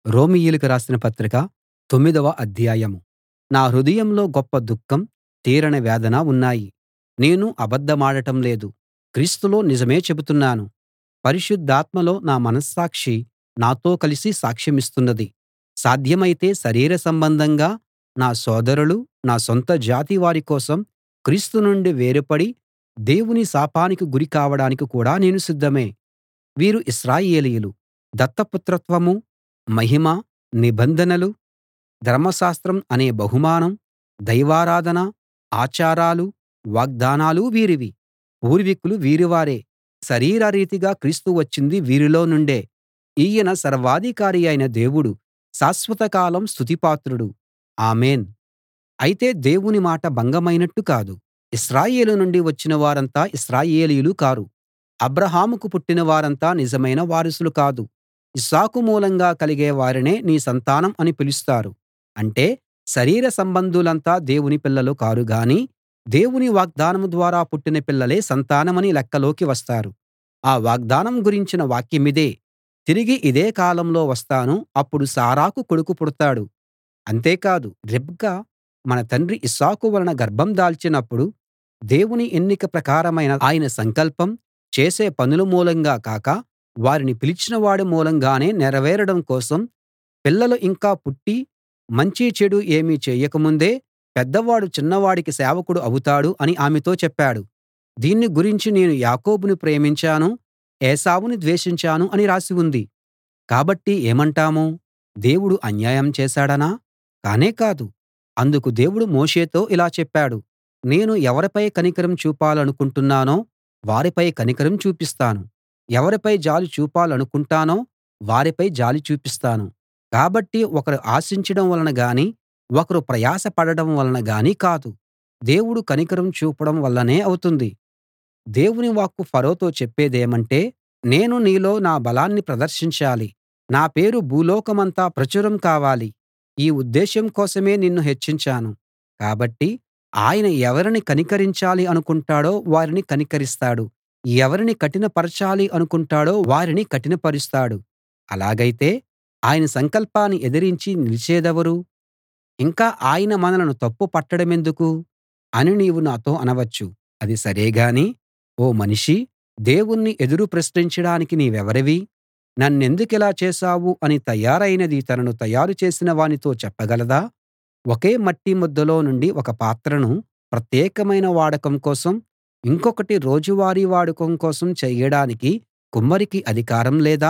రోమీయులకు రాసిన పత్రిక తొమ్మిదవ అధ్యాయం నా హృదయంలో గొప్ప దుఃఖం తీరని వేదన ఉన్నాయి నేను అబద్ధమాడటం లేదు క్రీస్తులో నిజమే చెబుతున్నాను పరిశుద్ధాత్మలో నా మనస్సాక్షి నాతో కలిసి సాక్ష్యమిస్తున్నది సాధ్యమైతే శరీర సంబంధంగా నా సోదరులు నా సొంత జాతి వారి కోసం క్రీస్తు నుండి వేరుపడి దేవుని శాపానికి గురి కావడానికి కూడా నేను సిద్ధమే వీరు ఇశ్రాయేలీయులు దత్తపుత్రత్వం మహిమ నిబంధనలు ధర్మశాస్త్రం అనే బహుమానం దైవారాధన ఆచారాలు వాగ్దానాలు వీరివి పూర్వీకులు వీరివారే శరీరరీతిగా క్రీస్తు వచ్చింది వీరిలో నుండే ఈయన సర్వాధికారి అయిన దేవుడు శాశ్వత కాలం స్తుతిపాత్రుడు ఆమేన్ అయితే దేవుని మాట భంగమైనట్టు కాదు ఇశ్రాయేలు నుండి వచ్చిన వారంతా ఇశ్రాయేలీయులు కారు అబ్రాహాముకు పుట్టిన వారంతా నిజమైన వారసులు కాదు ఇస్సాకు మూలంగా కలిగే వారినే నీ సంతానం అని పిలుస్తారు అంటే శరీర సంబంధులంతా దేవుని పిల్లలు కారు గాని దేవుని వాగ్దానం ద్వారా పుట్టిన పిల్లలే సంతానమని లెక్కలోకి వస్తారు ఆ వాగ్దానం గురించిన వాక్యమిదే తిరిగి ఇదే కాలంలో వస్తాను అప్పుడు శారాకు కొడుకు పుడతాడు అంతేకాదు రిబ్కా మన తండ్రి ఇస్సాకు వలన గర్భం దాల్చినప్పుడు దేవుని ఎన్నిక ప్రకారమైన ఆయన సంకల్పం చేసే పనుల మూలంగా కాక వారిని పిలిచిన వాడి మూలంగానే నెరవేరడం కోసం పిల్లలు ఇంకా పుట్టి మంచి చెడు ఏమీ చేయకముందే పెద్దవాడు చిన్నవాడికి సేవకుడు అవుతాడు అని ఆమెతో చెప్పాడు దీన్ని గురించి నేను యాకోబును ప్రేమించాను ఏశావును ద్వేషించాను అని రాసి ఉంది కాబట్టి ఏమంటాము దేవుడు అన్యాయం చేశాడనా కానే కాదు అందుకు దేవుడు మోషేతో ఇలా చెప్పాడు నేను ఎవరిపై కనికరం చూపాలనుకుంటున్నానో వారిపై కనికరం చూపిస్తాను ఎవరిపై జాలి చూపాలనుకుంటానో వారిపై జాలి చూపిస్తాను కాబట్టి ఒకరు ఆశించడం వలన గాని ఒకరు ప్రయాస పడడం వలన గాని కాదు దేవుడు కనికరం చూపడం వల్లనే అవుతుంది దేవుని వాక్కు ఫరోతో చెప్పేదేమంటే నేను నీలో నా బలాన్ని ప్రదర్శించాలి నా పేరు భూలోకమంతా ప్రచురం కావాలి ఈ ఉద్దేశం కోసమే నిన్ను హెచ్చించాను కాబట్టి ఆయన ఎవరిని కనికరించాలి అనుకుంటాడో వారిని కనికరిస్తాడు ఎవరిని కఠినపరచాలి అనుకుంటాడో వారిని కఠినపరుస్తాడు అలాగైతే ఆయన సంకల్పాన్ని ఎదిరించి నిలిచేదెవరు ఇంకా ఆయన మనలను తప్పు పట్టడమెందుకు అని నీవు నాతో అనవచ్చు అది సరే గాని ఓ మనిషీ దేవుణ్ణి ఎదురు ప్రశ్నించడానికి నీవెవరివి నన్నెందుకిలా చేశావు అని తయారైనది తనను తయారు చేసిన వానితో చెప్పగలదా ఒకే మట్టి ముద్దలో నుండి ఒక పాత్రను ప్రత్యేకమైన వాడకం కోసం ఇంకొకటి రోజువారీ వాడకం కోసం చెయ్యడానికి కుమ్మరికి అధికారం లేదా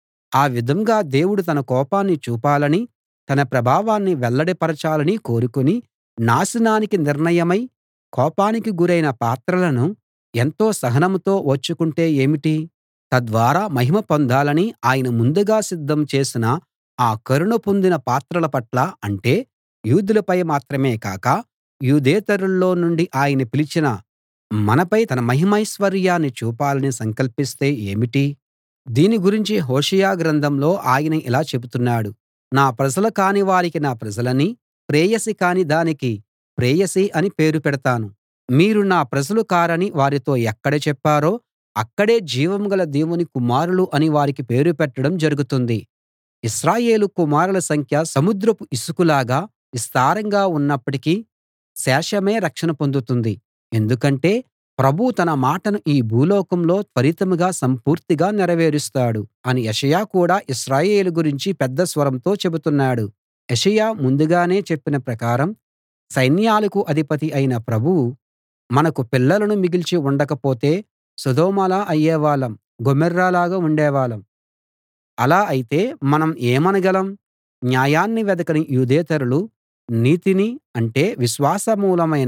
ఆ విధంగా దేవుడు తన కోపాన్ని చూపాలని తన ప్రభావాన్ని వెల్లడిపరచాలని కోరుకుని నాశనానికి నిర్ణయమై కోపానికి గురైన పాత్రలను ఎంతో సహనంతో ఓర్చుకుంటే ఏమిటి తద్వారా మహిమ పొందాలని ఆయన ముందుగా సిద్ధం చేసిన ఆ కరుణ పొందిన పాత్రల పట్ల అంటే యూదులపై మాత్రమే కాక యూదేతరుల్లో నుండి ఆయన పిలిచిన మనపై తన మహిమైశ్వర్యాన్ని చూపాలని సంకల్పిస్తే ఏమిటి దీని గురించి హోషేయ గ్రంథంలో ఆయన ఇలా చెబుతున్నాడు నా ప్రజలు కాని వారికి నా ప్రజలని ప్రేయసి కాని దానికి ప్రేయసి అని పేరు పెడతాను మీరు నా ప్రజలు కారని వారితో ఎక్కడ చెప్పారో అక్కడే జీవం గల దేవుని కుమారులు అని వారికి పేరు పెట్టడం జరుగుతుంది ఇశ్రాయేలు కుమారుల సంఖ్య సముద్రపు ఇసుకలాగా విస్తారంగా ఉన్నప్పటికీ శేషమే రక్షణ పొందుతుంది ఎందుకంటే ప్రభువు తన మాటను ఈ భూలోకంలో త్వరితంగా సంపూర్తిగా నెరవేరుస్తాడు అని యెషయా కూడా ఇశ్రాయేలు గురించి పెద్ద స్వరంతో చెబుతున్నాడు యెషయా ముందుగానే చెప్పిన ప్రకారం సైన్యాలకు అధిపతి అయిన ప్రభువు మనకు పిల్లలను మిగిల్చి ఉండకపోతే సొదొమలా అయ్యేవాళ్ళం గొమొర్రాలాగా ఉండేవాళ్ళం అలా అయితే మనం ఏమనగలం న్యాయాన్ని వెదకని యూదేతరులు నీతిని అంటే విశ్వాసమూలమైన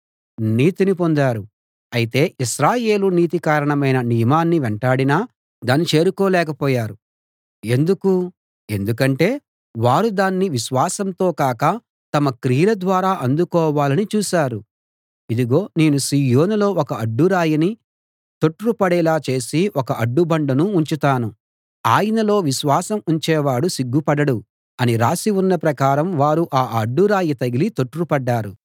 నీతిని పొందారు అయితే ఇశ్రాయేలు నీతి కారణమైన నియమాన్ని వెంటాడినా దాన్ని చేరుకోలేకపోయారు ఎందుకు ఎందుకంటే వారు దాన్ని విశ్వాసంతో కాక తమ క్రియల ద్వారా అందుకోవాలని చూశారు ఇదిగో నేను సీయోనులో ఒక అడ్డురాయిని తొట్రుపడేలా చేసి ఒక అడ్డుబండను ఉంచుతాను ఆయనలో విశ్వాసం ఉంచేవాడు సిగ్గుపడడు అని రాసి ఉన్న ప్రకారం వారు ఆ అడ్డురాయి తగిలి తొట్రుపడ్డారు